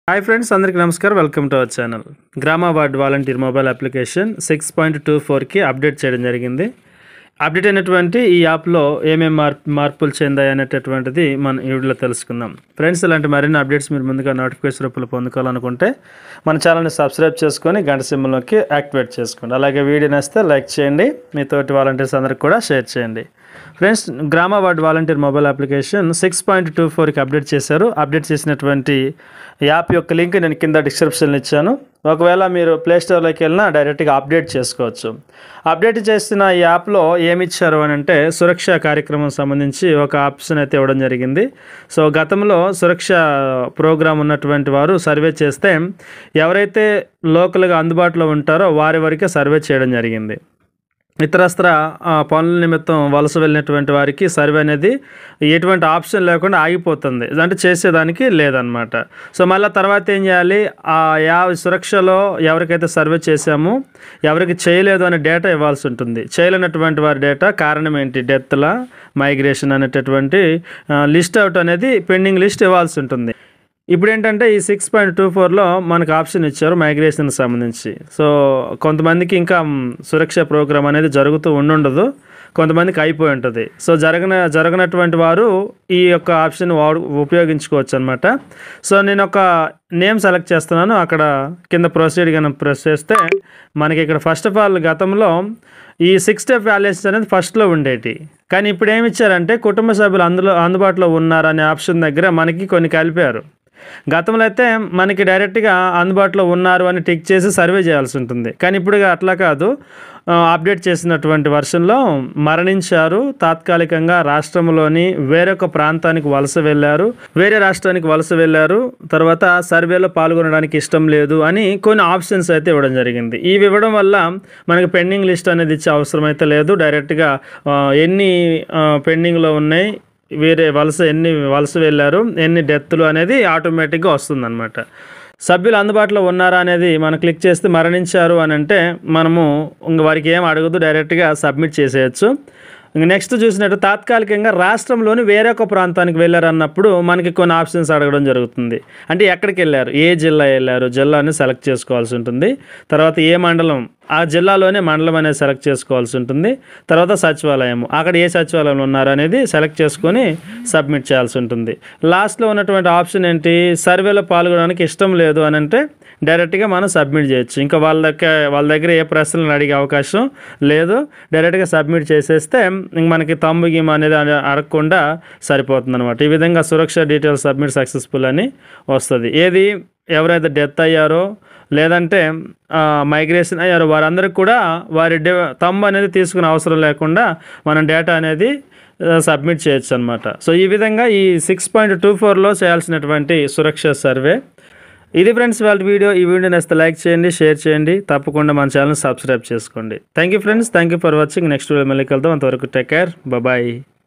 hi friends అందరికీ నమస్కారం welcome to our channel గ్రామ ward volunteer mobile application six point two ఫోర్కి update చేయడం జరిగింది అప్డేట్ అయినటువంటి ఈ యాప్లో ఏమేమి మార్పు మార్పులు చెందాయి అనేటటువంటిది మనం ఈ వీడియోలో తెలుసుకుందాం ఫ్రెండ్స్ ఇలాంటి మరిన్ని అప్డేట్స్ మీరు ముందుగా నోటిఫికేషన్ రూపంలో పొందుకోవాలనుకుంటే మన ఛానల్ని సబ్స్క్రైబ్ చేసుకొని గంట సింబల్లోకి యాక్టివేట్ చేసుకోండి అలాగే వీడియో నేస్తే లైక్ చేయండి మీ తోటి వాలంటీర్స్ అందరికి కూడా షేర్ చేయండి ఫ్రెండ్స్ గ్రామ ward volunteer mobile application six point two ఫోర్కి అప్డేట్ చేశారు అప్డేట్ చేసినటువంటి యాప్ యొక్క లింక్ నేను కింద డిస్క్రిప్షన్లో ఇచ్చాను ఒకవేళ మీరు ప్లే స్టోర్లోకి వెళ్ళినా డైరెక్ట్గా అప్డేట్ చేసుకోవచ్చు అప్డేట్ చేసిన ఈ యాప్లో ఏమి ఇచ్చారు అని అంటే సురక్ష కార్యక్రమం సంబంధించి ఒక ఆప్షన్ అయితే ఇవ్వడం జరిగింది సో గతంలో సురక్ష ప్రోగ్రామ్ ఉన్నటువంటి వారు సర్వే చేస్తే ఎవరైతే లోకల్గా అందుబాటులో ఉంటారో వారి వరకే సర్వే చేయడం జరిగింది ఇతరస్త్ర ఆ, పనుల నిమిత్తం వలస వెళ్ళినటువంటి వారికి సర్వే అనేది ఎటువంటి ఆప్షన్ లేకుండా ఆగిపోతుంది అంటే చేసేదానికి లేదనమాట సో మళ్ళీ తర్వాత ఏం చేయాలి ఆ యా సురక్షలో ఎవరికైతే సర్వే చేశామో ఎవరికి చేయలేదు అనే డేటా ఇవ్వాల్సి ఉంటుంది చేయలేనటువంటి వారి డేటా కారణం ఏంటి డెత్ల మైగ్రేషన్ అనేటటువంటి లిస్ట్ అవుట్ అనేది పెండింగ్ లిస్ట్ ఇవ్వాల్సి ఉంటుంది ఇప్పుడు ఏంటంటే ఈ సిక్స్ పాయింట్ టూ ఫోర్లో మనకు ఆప్షన్ ఇచ్చారు మైగ్రేషన్కి సంబంధించి సో కొంతమందికి ఇంకా మ్, సురక్ష ప్రోగ్రామ్ అనేది జరుగుతూ ఉండుండదు కొంతమందికి అయిపోయి ఉంటుంది సో జరగన జరగనటువంటి వారు ఈ యొక్క ఆప్షన్ వాడు ఉపయోగించుకోవచ్చు అనమాట సో నేను ఒక నేమ్ సెలెక్ట్ చేస్తున్నాను అక్కడ కింద ప్రొసీడ్ కనుక ప్రెస్ చేస్తే మనకి ఇక్కడ ఫస్ట్ ఆఫ్ ఆల్ గతంలో ఈ సిక్స్ స్టెప్ వ్యాల్యూస్ అనేది ఫస్ట్లో ఉండేటి కానీ ఇప్పుడు ఏమి ఇచ్చారంటే కుటుంబ సభ్యులు అందులో అందుబాటులో ఉన్నారనే ఆప్షన్ దగ్గర మనకి కొన్ని కలిపారు గతంలో అయితే మనకి డైరెక్ట్గా అందుబాటులో ఉన్నారు అని టిక్ చేసి సర్వే చేయాల్సి ఉంటుంది కానీ ఇప్పుడు అట్లా కాదు ఆ, అప్డేట్ చేసినటువంటి వర్షన్లో మరణించారు తాత్కాలికంగా రాష్ట్రంలోని వేరొక ప్రాంతానికి వలస వెళ్ళారు వేరే రాష్ట్రానికి వలస వెళ్ళారు తర్వాత సర్వేలో పాల్గొనడానికి ఇష్టం లేదు అని కొన్ని ఆప్షన్స్ అయితే ఇవ్వడం జరిగింది ఇవి ఇవ్వడం వల్ల మనకి పెండింగ్ లిస్ట్ అనేది ఇచ్చే అవసరం అయితే లేదు డైరెక్ట్గా ఆ, ఎన్ని ఆ, పెండింగ్లో ఉన్నాయి వేరే వలస ఎన్ని వలస వెళ్ళారు ఎన్ని డెత్లు అనేది ఆటోమేటిక్గా వస్తుందన్నమాట సభ్యులు అందుబాటులో ఉన్నారా అనేది మనం క్లిక్ చేస్తే మరణించారు అని అంటే మనము ఇంక వారికి ఏం అడగదు డైరెక్ట్గా సబ్మిట్ చేసేయచ్చు ఇంక నెక్స్ట్ చూసినట్టు తాత్కాలికంగా రాష్ట్రంలోని వేరొక ప్రాంతానికి వెళ్ళారన్నప్పుడు మనకి కొన్ని ఆప్షన్స్ అడగడం జరుగుతుంది అంటే ఎక్కడికి వెళ్ళారు ఏ జిల్లా వెళ్ళారు జిల్లాని సెలెక్ట్ చేసుకోవాల్సి ఉంటుంది తర్వాత ఏ మండలం ఆ జిల్లాలోనే మండలం అనేది సెలెక్ట్ చేసుకోవాల్సి ఉంటుంది తర్వాత సచివాలయం అక్కడ ఏ సచివాలయంలో ఉన్నారు అనేది సెలెక్ట్ చేసుకొని సబ్మిట్ చేయాల్సి ఉంటుంది లాస్ట్లో ఉన్నటువంటి ఆప్షన్ ఏంటి సర్వేలో పాల్గొనడానికి ఇష్టం లేదు అని అంటే డైరెక్ట్గా మనం సబ్మిట్ చేయొచ్చు ఇంకా వాళ్ళ దగ్గర వాళ్ళ దగ్గర ఏ ప్రశ్నలు అడిగే అవకాశం లేదు డైరెక్ట్గా సబ్మిట్ చేసేస్తే ఇంక మనకి తమ్ము గిమ్ అనేది అడ- అడగకుండా సరిపోతుంది అనమాట ఈ విధంగా సురక్ష డీటెయిల్స్ సబ్మిట్ సక్సెస్ఫుల్ అని వస్తుంది ఏది ఎవరైతే డెత్ అయ్యారో లేదంటే మైగ్రేషన్ అయ్యారో వారందరికీ కూడా వారి డే తమ్ము అనేది తీసుకునే అవసరం లేకుండా మనం డేటా అనేది సబ్మిట్ చేయొచ్చు అనమాట సో ఈ విధంగా ఈ సిక్స్ పాయింట్ టూ ఫోర్లో చేయాల్సినటువంటి సురక్ష సర్వే ఇది ఫ్రెండ్స్ వాళ్ళ వీడియో ఈ వీడియో నేస్తే లైక్ చేయండి షేర్ చేయండి తప్పకుండా మన ఛానల్ సబ్స్క్రైబ్ చేసుకోండి thank you friends thank you for watching next video మళ్ళీ కలుద్దాం అంతవరకు టేక్ కేర్ బాయ్